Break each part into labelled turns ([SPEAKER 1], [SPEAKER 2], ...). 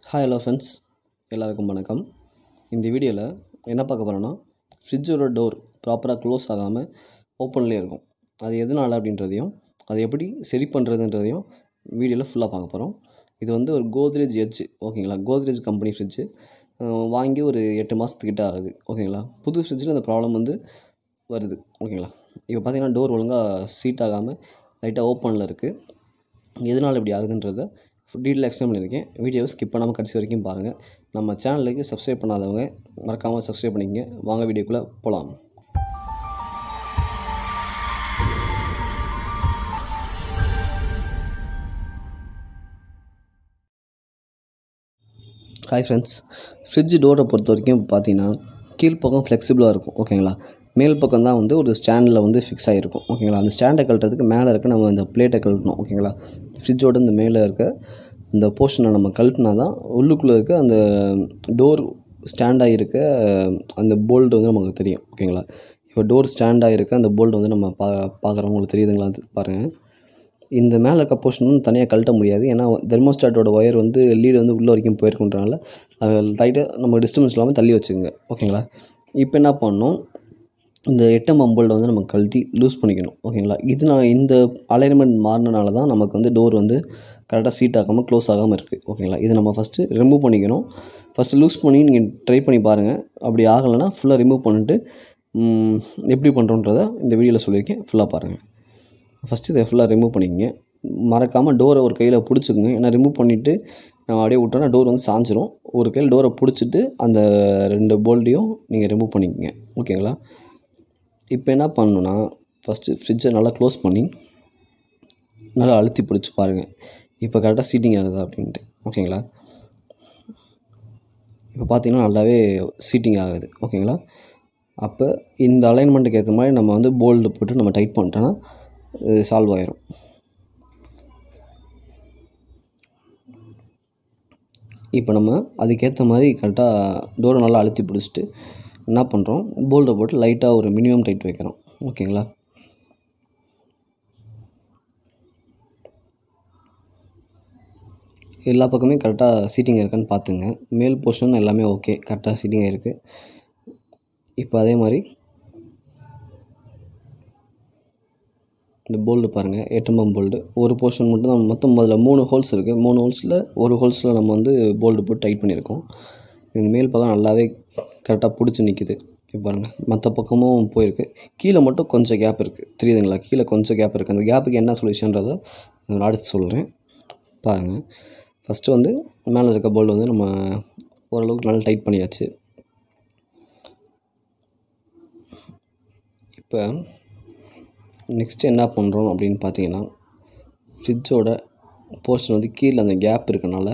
[SPEAKER 1] hi hello friends எல்லாருக்கும் வணக்கம் இந்த வீடியோவில் என்ன பார்க்க போகிறோன்னா ஃப்ரிட்ஜோட டோர் ப்ராப்பராக க்ளோஸ் ஆகாமல் ஓப்பன்லேயே இருக்கும் அது எதனால் அப்படின்றதையும் அதை எப்படி சரி பண்ணுறதுன்றதையும் வீடியோவில் ஃபுல்லாக பார்க்க போகிறோம் இது வந்து ஒரு கோத்ரேஜ் எட்ஜ் ஓகேங்களா கோத்ரேஜ் கம்பெனி ஃப்ரிட்ஜு வாங்கி ஒரு எட்டு மாதத்துக்கிட்ட ஆகுது ஓகேங்களா புது ஃப்ரிட்ஜில் இந்த ப்ராப்ளம் வந்து வருது ஓகேங்களா இப்போ பார்த்தீங்கன்னா டோர் ஒழுங்காக சீட் ஆகாமல் லைட்டாக ஓப்பனில் இருக்குது எதனால் இப்படி ஆகுதுன்றதை டீட்டெயில் எக்ஸ்பிளைன் பண்ணியிருக்கேன் வீடியோவை ஸ்கிப் பண்ணாமல் கடைசி வரைக்கும் பாருங்கள் நம்ம சேனலுக்கு சப்ஸ்கிரைப் பண்ணாதவங்க மறக்காமல் சப்ஸ்கிரைப் பண்ணிக்கங்க வாங்க வீடியோக்குள்ளே போகலாம் ஹாய் ஃப்ரெண்ட்ஸ் ஃப்ரிட்ஜ் டோரை பொறுத்த வரைக்கும் பார்த்தீங்கன்னா கீழ்ப்பக்கம் ஃப்ளெக்சிபிளாக இருக்கும் ஓகேங்களா மேல் பக்கம் தான் வந்து ஒரு ஸ்டாண்டில் வந்து ஃபிக்ஸ் ஆகிருக்கும் ஓகேங்களா அந்த ஸ்டாண்டை கழட்டுறதுக்கு மேலே இருக்க நம்ம அந்த பிளேட்டை கழட்டணும் ஓகேங்களா ஃப்ரிட்ஜோட இந்த மேலே இருக்க அந்த போர்ஷனை நம்ம கழட்டினா தான் உள்ளுக்குள்ளே இருக்க அந்த டோர் ஸ்டாண்டாக இருக்க அந்த போல்டு வந்து நமக்கு தெரியும் ஓகேங்களா இப்போ டோர் ஸ்டாண்டாக இருக்க அந்த போல்டு வந்து நம்ம பா பார்க்குறவங்களுக்கு தெரியுதுங்களா அது பாருங்கள் இந்த மேலே இருக்க போர்ஷன் வந்து தனியாக கழட்ட முடியாது ஏன்னா தெர்மோஸ்டாட்டோட ஒயர் வந்து லீடு வந்து உள்ளே வரைக்கும் போயிருக்குன்றனால அது லைட்டாக நம்ம டிஸ்டர்பன்ஸ் இல்லாமல் தள்ளி வச்சுங்க ஓகேங்களா இப்போ என்ன பண்ணணும் இந்த எட்டம் அம்போல்டை வந்து நம்ம கழட்டி லூஸ் பண்ணிக்கணும் ஓகேங்களா இது நான் இந்த அலைன்மெண்ட் மாறினால தான் நமக்கு வந்து டோர் வந்து கரெக்டாக சீட் ஆகாமல் க்ளோஸ் ஆகாமல் இருக்குது ஓகேங்களா இது நம்ம ஃபஸ்ட்டு ரிமூவ் பண்ணிக்கணும் ஃபஸ்ட்டு லூஸ் பண்ணி நீங்கள் ட்ரை பண்ணி பாருங்கள் அப்படி ஆகலைன்னா ஃபுல்லாக ரிமூவ் பண்ணிட்டு ம், எப்படி பண்ணுறோன்றதை இந்த வீடியோவில் சொல்லியிருக்கேன் ஃபுல்லாக பாருங்கள் ஃபஸ்ட்டு இதை ஃபுல்லாக ரிமூவ் பண்ணிக்கங்க மறக்காமல் டோரை ஒரு கையில் பிடிச்சிக்கோங்க ஏன்னா ரிமூவ் பண்ணிவிட்டு நம்ம அப்படியே விட்டோன்னா டோர் வந்து சாஞ்சிரும் ஒரு கையில் டோரை பிடிச்சிட்டு அந்த ரெண்டு போல்ட்டையும் நீங்கள் ரிமூவ் பண்ணிக்கங்க ஓகேங்களா இப்போ என்ன பண்ணணுன்னா ஃபஸ்ட்டு ஃப்ரிட்ஜை நல்லா க்ளோஸ் பண்ணி நல்லா அழுத்தி பிடிச்சி பாருங்கள் இப்போ கரெக்டாக சீட்டிங் ஆகுதா அப்படின்ட்டு ஓகேங்களா இப்போ பார்த்தீங்கன்னா நல்லாவே சீட்டிங் ஆகுது ஓகேங்களா அப்போ இந்த அலைன்மெண்ட்டுக்கு ஏற்ற மாதிரி நம்ம வந்து போல்டு போட்டு நம்ம டைட் பண்ணிட்டோன்னா சால்வ் ஆயிரும் இப்போ நம்ம அதுக்கேற்ற மாதிரி கரெக்டாக டோரை நல்லா அழுத்தி பிடிச்சிட்டு என்ன பண்ணுறோம் போல்டை போட்டு லைட்டாக ஒரு மினிமம் டைட் வைக்கிறோம் ஓகேங்களா எல்லா பக்கமே கரெக்டாக சீட்டிங் இருக்கான்னு பார்த்துங்க மேல் போர்ஷன் எல்லாமே ஓகே கரெக்டாக சீட்டிங் ஆகிருக்கு இப்போ அதே மாதிரி இந்த போல்டு பாருங்கள் எட்டம்பம் போல்டு ஒரு போர்ஷன் மட்டும் தான் மொத்தம் முதல்ல மூணு ஹோல்ஸ் இருக்குது மூணு ஹோல்ஸில் ஒரு ஹோல்ஸில் நம்ம வந்து போல்டு போட்டு டைட் பண்ணியிருக்கோம் இந்த மேல் பக்கம் நல்லாவே கரெக்டாக பிடிச்சி நிற்கிது இப்போ பாருங்கள் மற்ற பக்கமும் போயிருக்கு கீழே மட்டும் கொஞ்சம் கேப் இருக்குது தெரியுதுங்களா கீழே கொஞ்சம் கேப் இருக்குது அந்த கேப்புக்கு என்ன சொல்யூஷன்றதை நான் அடுத்து சொல்கிறேன் பாருங்கள் ஃபஸ்ட்டு வந்து மேலே இருக்க போல்டு வந்து நம்ம ஓரளவுக்கு நல்லா டைட் பண்ணியாச்சு இப்போ நெக்ஸ்ட்டு என்ன பண்ணுறோம் அப்படின்னு பார்த்தீங்கன்னா ஃப்ரிட்ஜோட போர்ஷன் வந்து கீழே அந்த கேப் இருக்கனால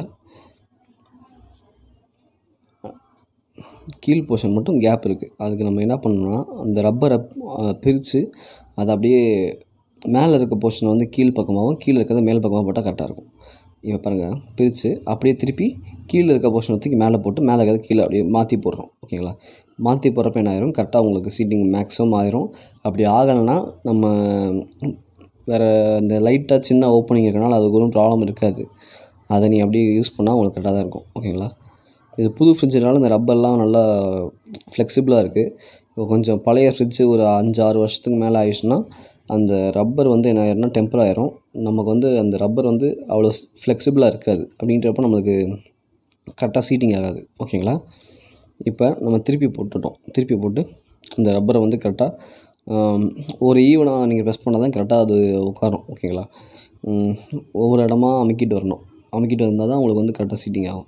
[SPEAKER 1] கீழ் போர்ஷன் மட்டும் கேப் இருக்குது அதுக்கு நம்ம என்ன பண்ணணும்னா அந்த ரப்பரை பிரித்து அதை அப்படியே மேலே இருக்க போர்ஷன் வந்து கீழ் பக்கமாகவும் கீழே இருக்கிறது மேல் பக்கமாக போட்டால் கரெக்டாக இருக்கும் இப்போ பாருங்கள் பிரித்து அப்படியே திருப்பி கீழே இருக்க போர்ஷன் தூக்கி மேலே போட்டு மேலே இருக்கிறது கீழே அப்படியே மாற்றி போடுறோம் ஓகேங்களா மாற்றி போடுறப்ப என்ன ஆயிரும் கரெக்டாக உங்களுக்கு சீட்டிங் மேக்ஸிமம் ஆயிரும் அப்படி ஆகலைன்னா நம்ம வேறு இந்த லைட்டாக சின்ன ஓப்பனிங் இருக்கனால அதுக்கு ஒன்றும் ப்ராப்ளம் இருக்காது அதை நீ அப்படியே யூஸ் பண்ணால் உங்களுக்கு கரெக்டாக தான் இருக்கும் ஓகேங்களா இது புது ஃப்ரிட்ஜுனால இந்த ரப்பர்லாம் நல்லா ஃப்ளெக்சிபிளாக இருக்குது இப்போ கொஞ்சம் பழைய ஃப்ரிட்ஜு ஒரு அஞ்சு ஆறு வருஷத்துக்கு மேலே ஆயிடுச்சுன்னா அந்த ரப்பர் வந்து என்ன ஆயிரும்னா டெம்பர் ஆயிரும் நமக்கு வந்து அந்த ரப்பர் வந்து அவ்வளோ ஃப்ளெக்சிபிளாக இருக்காது அப்படின்றப்ப நம்மளுக்கு கரெக்டாக சீட்டிங் ஆகாது ஓகேங்களா இப்போ நம்ம திருப்பி போட்டுட்டோம் திருப்பி போட்டு அந்த ரப்பரை வந்து கரெக்டாக ஒரு ஈவனாக நீங்கள் ப்ரெஸ் பண்ணால் தான் கரெக்டாக அது உட்காரும் ஓகேங்களா ம், ஒவ்வொரு இடமா அமுக்கிட்டு வரணும் அமுக்கிட்டு வந்தால் தான் உங்களுக்கு வந்து கரெக்டாக சீட்டிங் ஆகும்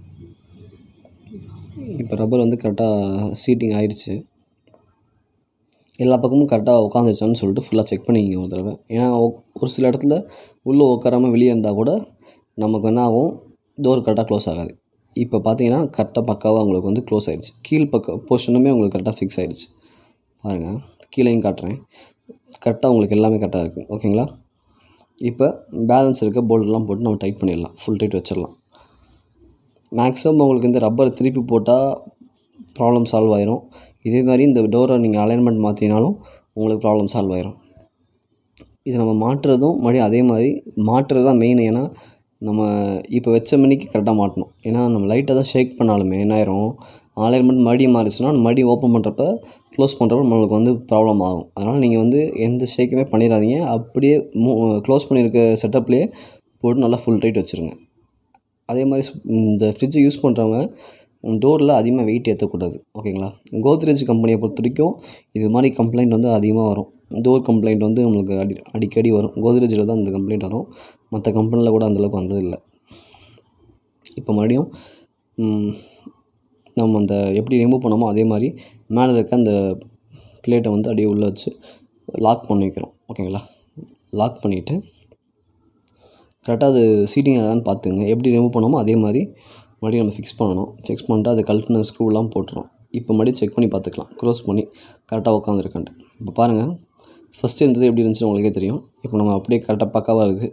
[SPEAKER 1] இப்போ ரப்பர் வந்து கரெக்டாக சீட்டிங் ஆயிடுச்சு எல்லா பக்கமும் கரெக்டாக உட்காந்துச்சான்னு சொல்லிட்டு ஃபுல்லாக செக் பண்ணிக்கிங்க ஒரு தடவை ஏன்னா ஒ- ஒரு சில இடத்துல உள்ளே உட்காராமல் வெளியே இருந்தால் கூட நமக்கு என்ன ஆகும் டோர் கரெக்டாக க்ளோஸ் ஆகாது இப்போ பார்த்தீங்கன்னா கரெக்டாக பக்காவாக உங்களுக்கு வந்து க்ளோஸ் ஆயிடுச்சு கீழ் பக்க போர்ஷனுமே உங்களுக்கு கரெக்டாக ஃபிக்ஸ் ஆயிடுச்சு பாருங்கள் கீழேயும் காட்டுறேன் கரெக்டாக உங்களுக்கு எல்லாமே கரெக்டாக இருக்குது ஓகேங்களா இப்போ பேலன்ஸ் இருக்க போல்டெலாம் போட்டு நம்ம டைட் பண்ணிடலாம் ஃபுல் டைட் வச்சிடலாம் மேக்ஸிமம் உங்களுக்கு இந்த ரப்பர் திருப்பி போட்டால் ப்ராப்ளம் சால்வ் ஆயிரும் இதே மாதிரி இந்த டோரை நீங்கள் அலைன்மெண்ட் மாற்றினாலும் உங்களுக்கு ப்ராப்ளம் சால்வ் ஆயிரும் இது நம்ம மாட்டுறதும் மறுபடியும் அதே மாதிரி மாட்டுறது தான் மெயின் ஏன்னா நம்ம இப்போ வச்ச மணிக்கு கரெக்டாக மாட்டணும் ஏன்னா நம்ம லைட்டாக தான் ஷேக் பண்ணாலுமே என்ன ஆயிரும் அலைன்மெண்ட் மறுபடியும் மாறிச்சுன்னா மறுபடியும் ஓப்பன் பண்ணுறப்ப க்ளோஸ் பண்ணுறப்ப நம்மளுக்கு வந்து ப்ராப்ளம் ஆகும் அதனால் நீங்கள் வந்து எந்த ஷேக்குமே பண்ணிடாதீங்க அப்படியே மூ க்ளோஸ் பண்ணியிருக்க செட்டப்லேயே போட்டு நல்லா ஃபுல் டைட் வச்சுருங்க அதே மாதிரி ஸ்- இந்த ஃப்ரிட்ஜை யூஸ் பண்ணுறவங்க டோரில் அதிகமாக வெயிட் ஏற்றக்கூடாது ஓகேங்களா கோத்ரேஜ் கம்பெனியை பொறுத்த வரைக்கும் இது மாதிரி கம்ப்ளைண்ட் வந்து அதிகமாக வரும் டோர் கம்ப்ளைண்ட் வந்து நம்மளுக்கு அடி அடிக்கடி வரும் கோத்ரேஜில் தான் இந்த கம்ப்ளைண்ட் வரும் மற்ற கம்பெனியில் கூட அந்தளவுக்கு வந்ததில்லை இப்போ மறுபடியும் ம், நம்ம அந்த எப்படி ரிமூவ் பண்ணோமோ அதே மாதிரி மேலே இருக்க அந்த பிளேட்டை வந்து அப்படியே உள்ளே வச்சு லாக் பண்ணி வைக்கிறோம் ஓகேங்களா லாக் பண்ணிவிட்டு கரெக்டாக அது சீட்டிங் ஆகுதான்னு பார்த்துங்க எப்படி ரிமூவ் பண்ணோமோ அதே மாதிரி மறுபடியும் நம்ம ஃபிக்ஸ் பண்ணணும் ஃபிக்ஸ் பண்ணிட்டு அது கழட்டின ஸ்க்ரூலாம் போட்டுரும் இப்போ மறுபடியும் செக் பண்ணி பார்த்துக்கலாம் க்ளோஸ் பண்ணி கரெக்டாக உட்காந்துருக்கான்ட்டு இப்போ பாருங்கள் ஃபஸ்ட்டு இருந்தது எப்படி இருந்துச்சுன்னு உங்களுக்கே தெரியும் இப்போ நம்ம அப்படியே கரெக்டாக பக்காவாக இருக்குது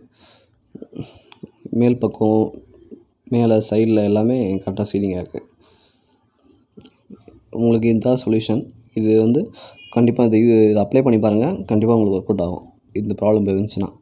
[SPEAKER 1] மேல் பக்கம் மேலே சைடில் எல்லாமே கரெக்டாக சீலிங்காக இருக்குது உங்களுக்கு இதுதான் சொல்யூஷன் இது வந்து கண்டிப்பாக இது இது அப்ளை பண்ணி பாருங்கள் கண்டிப்பாக உங்களுக்கு ஒர்க் அவுட் ஆகும் இந்த ப்ராப்ளம் இருந்துச்சுன்னா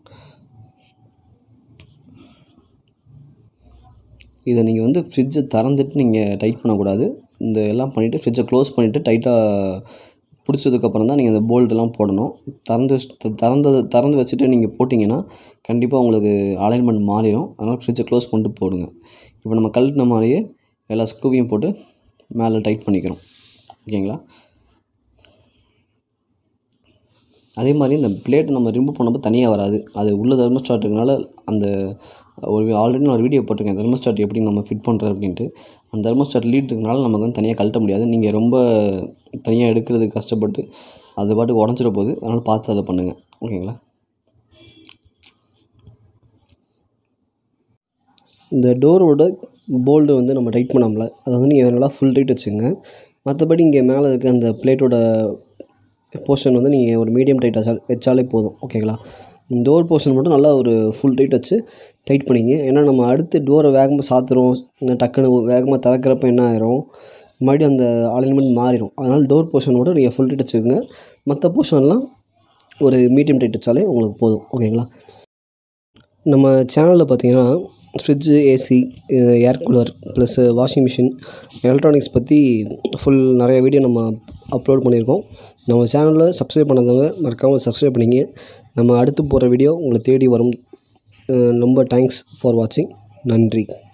[SPEAKER 1] இதை நீங்கள் வந்து ஃப்ரிட்ஜை திறந்துட்டு நீங்கள் டைட் பண்ணக்கூடாது இந்த எல்லாம் பண்ணிவிட்டு ஃப்ரிட்ஜை க்ளோஸ் பண்ணிவிட்டு டைட்டாக பிடிச்சதுக்கப்புறம் தான் நீங்கள் அந்த போல்டெல்லாம் போடணும் திறந்து வச்சு- திறந்தது திறந்து வச்சுட்டு நீங்கள் போட்டிங்கன்னா கண்டிப்பாக உங்களுக்கு அலைன்மெண்ட் மாறிடும் அதனால் ஃப்ரிட்ஜை க்ளோஸ் பண்ணிட்டு போடுங்க இப்போ நம்ம கழட்டின மாதிரியே எல்லா ஸ்க்ரூவையும் போட்டு மேலே டைட் பண்ணிக்கிறோம் ஓகேங்களா அதே மாதிரி இந்த பிளேட் நம்ம ரிமூவ் பண்ணப்போ தனியாக வராது அது உள்ள தெர்மோஸ்டாட் இருக்கனால அந்த ஒரு ஆல்ரெடி நான் ஒரு வீடியோ போட்டிருக்கேன் தெர்மோஸ்டாட் எப்படி நம்ம ஃபிட் பண்ணுறது அப்படின்ட்டு அந்த தெர்மோஸ்டாட் லீட் இருக்கனால நமக்கு வந்து தனியாக கழட்ட முடியாது நீங்கள் ரொம்ப தனியாக எடுக்கிறதுக்கு கஷ்டப்பட்டு அது பாட்டுக்கு உடஞ்சிட போகுது அதனால் பார்த்து அதை பண்ணுங்கள் ஓகேங்களா இந்த டோரோட போல்டு வந்து நம்ம டைட் பண்ணோம்ல அதை வந்து நீங்கள் நல்லா ஃபுல் டைட் வச்சுங்க மற்றபடி இங்கே மேலே இருக்க அந்த பிளேட்டோட போர்ஷன் வந்து நீங்கள் ஒரு மீடியம் டைட் வச்சா வச்சாலே போதும் ஓகேங்களா டோர் போர்ஷன் மட்டும் நல்லா ஒரு ஃபுல் டைட் வச்சு டைட் பண்ணிங்க ஏன்னா நம்ம அடுத்து டோரை வேகமாக சாத்துறோம் இந்த டக்குன்னு வேகமாக திறக்கிறப்ப என்ன ஆயிரும் மறுபடியும் அந்த அலைன்மெண்ட் மாறிடும் அதனால் டோர் போர்ஷன் மட்டும் நீங்கள் ஃபுல் டைட் வச்சுக்கோங்க மற்ற போர்ஷன்லாம் ஒரு மீடியம் டைட் வச்சாலே உங்களுக்கு போதும் ஓகேங்களா நம்ம சேனலில் பார்த்தீங்கன்னா fridge AC air cooler plus washing machine electronics பற்றி ஃபுல் நிறைய வீடியோ நம்ம அப்லோட் பண்ணியிருக்கோம் நம்ம சேனலில் சப்ஸ்கிரைப் பண்ணாதவங்க மறக்காமல் சப்ஸ்கிரைப் பண்ணிங்க நம்ம அடுத்து போகிற வீடியோ உங்களை தேடி வரும் அஹ் ரொம்ப தேங்க்ஸ் ஃபார் வாட்சிங் நன்றி